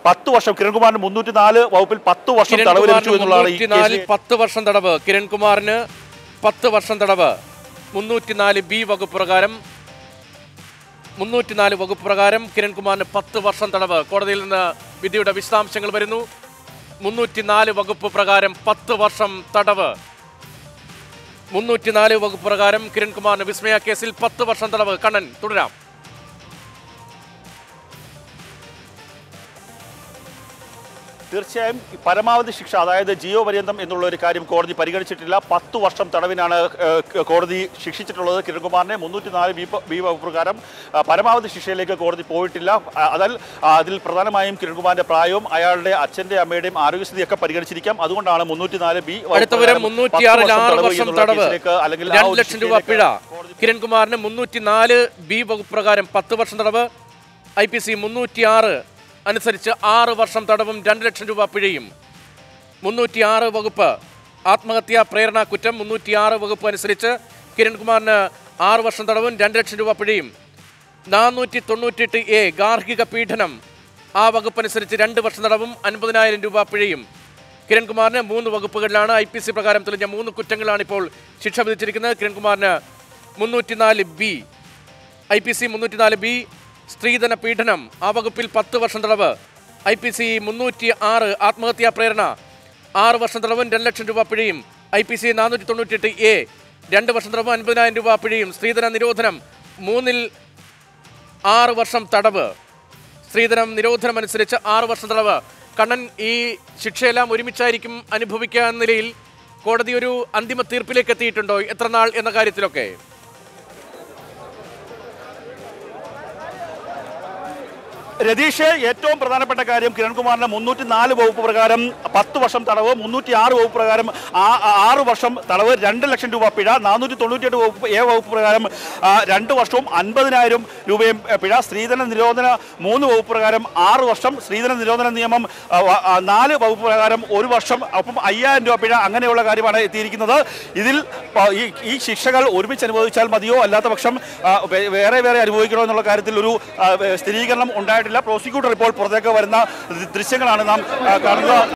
പത്ത് വർഷം കിരൺകുമാറിന് മുന്നൂറ്റി നാല് വകുപ്പിൽ പത്ത് വർഷം തടവ് ലഭിച്ചു എന്നുള്ളതാണ് ഈ മുന്നൂറ്റിനാലിൽ കേസിലെ പത്ത് വർഷം തടവ് കിരൺകുമാറിന് പത്ത് വർഷം തടവ് മുന്നൂറ്റിനാല് ബി വകുപ്പ് പ്രകാരം മുന്നൂറ്റിനാല് വകുപ്പ് പ്രകാരം കിരൺകുമാറിന് പത്ത് വർഷം തടവ് കോടതിയിൽ നിന്ന് വിധിയുടെ വിശദാംശങ്ങൾ വരുന്നു മുന്നൂറ്റിനാല് വകുപ്പ് പ്രകാരം പത്ത് വർഷം തടവ് മുന്നൂറ്റിനാല് വകുപ്പ് പ്രകാരം കിരൺകുമാറിന് വിസ്മയ കേസിൽ പത്ത് വർഷം തടവ് കണ്ണൻ തുടരാം തീർച്ചയായും ഈ പരമാവധി ശിക്ഷ അതായത് ജീവ പര്യന്തം എന്നുള്ള ഒരു കാര്യം കോടതി പരിഗണിച്ചിട്ടില്ല പത്ത് വർഷം തടവിനാണ് ഏഹ്, ക- കോടതി ശിക്ഷിച്ചിട്ടുള്ളത് കിരൺകുമാറിനെ മുന്നൂറ്റി നാല് ബി പ- ബി വകുപ്പ് പ്രകാരം ആ, പരമാവധി ശിക്ഷയിലേക്ക് കോടതി പോയിട്ടില്ല ആ, അതിൽ ആ, അതിൽ പ്രധാനമായും കിരൺകുമാറിന്റെ പ്രായവും അയാളുടെ അച്ഛന്റെ അമ്മയുടെയും ആരോഗ്യസ്ഥിതിയൊക്കെ പരിഗണിച്ചിരിക്കാം അതുകൊണ്ടാണ് മുന്നൂറ്റി നാല് ബി വകുപ്പ് അടുത്തവരെ പ്രകാരം മുന്നൂറ്റിയാറിൽ പത്ത് ആറ് തടവ് വർഷം എന്നുള്ള തടവ് കേസിലേക്ക് അല്ലെങ്കിൽ ആ രണ്ട് ഒരു ലക്ഷം രൂപ പിഴ ശിക്ഷയിലേക്ക് കിരൺകുമാറിന് മുന്നൂറ്റിനാല് ബി വകുപ്പ് പ്രകാരം പത്ത് വർഷം തടവ് ഐ പി സി മുന്നൂറ്റിയാറ് അനുസരിച്ച് ആറ് വർഷം തടവും രണ്ട് ലക്ഷം രൂപ പിഴയും മുന്നൂറ്റിയാറ് വകുപ്പ് ആത്മഹത്യാ പ്രേരണ കുറ്റം മുന്നൂറ്റിയാറ് വകുപ്പ് അനുസരിച്ച് കിരൺകുമാറിന് ആറ് വർഷം തടവും രണ്ട് ലക്ഷം രൂപ പിഴയും നാനൂറ്റി തൊണ്ണൂറ്റെട്ട് എ ഗാർഹിക പീഡനം ആ വകുപ്പനുസരിച്ച് രണ്ട് വർഷം തടവും അൻപതിനായിരം രൂപ പിഴയും കിരൺകുമാറിന് മൂന്ന് വകുപ്പുകളിലാണ് ഐ പി സി പ്രകാരം തെളിഞ്ഞ മൂന്ന് കുറ്റങ്ങളാണ് ഇപ്പോൾ ശിക്ഷ വിധിച്ചിരിക്കുന്നത് കിരൺകുമാറിന് മുന്നൂറ്റിനാല് ബി ഐ പി സി മുന്നൂറ്റിനാല് ബി സ്ത്രീധന പീഡനം ആ വകുപ്പിൽ പത്ത് വർഷം തടവ് ഐ പി സി മുന്നൂറ്റി ആറ് ആത്മഹത്യാ പ്രേരണ ആറ് വർഷം തടവും രണ്ട് ലക്ഷം രൂപ പിഴയും ഐ പി സി നാനൂറ്റി തൊണ്ണൂറ്റിയെട്ട് എ രണ്ട് വർഷം തടവും അൻപതിനായിരം രൂപ പിഴയും സ്ത്രീധന നിരോധനം മൂന്നിൽ ആറ് വർഷം തടവ് സ്ത്രീധനം നിരോധനം അനുസരിച്ച് ആറ് വർഷം തടവ് കണ്ണൻ ഈ ശിക്ഷയെല്ലാം ഒരുമിച്ചായിരിക്കും അനുഭവിക്കുക എന്ന നിലയിൽ കോടതി ഒരു അന്തിമ തീർപ്പിലേക്ക് എത്തിയിട്ടുണ്ടോ എത്ര നാൾ എന്ന കാര്യത്തിലൊക്കെ രതീഷ് ഏറ്റവും പ്രധാനപ്പെട്ട കാര്യം കിരൺകുമാറിന്റെ മുന്നൂറ്റി നാല് വകുപ്പ് പ്രകാരം പത്ത് വർഷം തടവ് മുന്നൂറ്റി ആറ് വകുപ്പ് പ്രകാരം ആ- ആ- ആറ് വർഷം തടവ് രണ്ട് ലക്ഷം രൂപ പിഴ നാനൂറ്റി തൊണ്ണൂറ്റിയെട്ട് വകുപ്പ് എ വകുപ്പ് പ്രകാരം ആ, രണ്ട് വർഷവും അൻപതിനായിരം രൂപയും എ, പിഴ സ്ത്രീധന നിരോധന മൂന്ന് വകുപ്പ് പ്രകാരം ആറ് വർഷം സ്ത്രീധന നിരോധന നിയമം ആ, വ- ആ, നാല് വകുപ്പ് പ്രകാരം ഒരു വർഷം ഒപ്പം അയ്യായിരം രൂപ പിഴ അങ്ങനെയുള്ള കാര്യമാണ് എത്തിയിരിക്കുന്നത് ഇതിൽ ആ, ഈ ഈ ശിക്ഷകൾ ഒരുമിച്ച് അനുഭവിച്ചാൽ മതിയോ അല്ലാത്ത പക്ഷം ആ, വേ- വേറെ വേറെ അനുഭവിക്കണോ എന്നുള്ള കാര്യത്തിൽ ഒരു ആ, സ്ഥിരീകരണം ഉണ്ടായിട്ടില്ല പ്രോസിക്യൂട്ടർ ഇപ്പോൾ പുറത്തേക്ക് വരുന്ന ദൃശ്യങ്ങളാണ് നാം ആ, കാണുന്നത്